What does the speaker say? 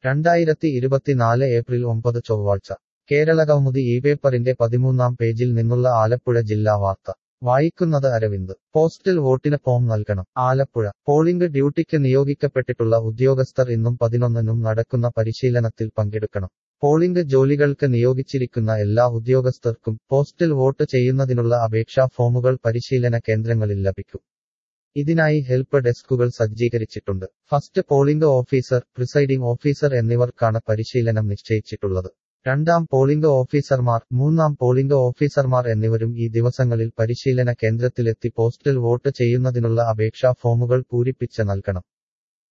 രണ്ടായിരത്തി ഇരുപത്തിനാല് ഏപ്രിൽ ഒമ്പത് ചൊവ്വാഴ്ച കേരളകൗമുദി ഈ പേപ്പറിന്റെ പതിമൂന്നാം പേജിൽ നിന്നുള്ള ആലപ്പുഴ ജില്ലാ വാർത്ത വായിക്കുന്നത് അരവിന്ദ് പോസ്റ്റൽ വോട്ടിന് ഫോം നൽകണം ആലപ്പുഴ പോളിംഗ് ഡ്യൂട്ടിക്ക് നിയോഗിക്കപ്പെട്ടിട്ടുള്ള ഉദ്യോഗസ്ഥർ ഇന്നും പതിനൊന്നിനും നടക്കുന്ന പരിശീലനത്തിൽ പങ്കെടുക്കണം പോളിംഗ് ജോലികൾക്ക് നിയോഗിച്ചിരിക്കുന്ന എല്ലാ ഉദ്യോഗസ്ഥർക്കും പോസ്റ്റൽ വോട്ട് ചെയ്യുന്നതിനുള്ള അപേക്ഷാ ഫോമുകൾ പരിശീലന കേന്ദ്രങ്ങളിൽ ലഭിക്കും ഇതിനായി ഹെൽപ്പ് ഡെസ്കുകൾ സജ്ജീകരിച്ചിട്ടുണ്ട് first polling officer presiding officer എന്നിവർക്കാണ് പരിശീലനം നിശ്ചയിച്ചിട്ടുള്ളത് രണ്ടാം പോളിംഗ് ഓഫീസർമാർ മൂന്നാം പോളിംഗ് ഓഫീസർമാർ എന്നിവരും ഈ ദിവസങ്ങളിൽ പരിശീലന കേന്ദ്രത്തിലെത്തി പോസ്റ്റൽ വോട്ട് ചെയ്യുന്നതിനുള്ള അപേക്ഷാ ഫോമുകൾ പൂരിപ്പിച്ച് നൽകണം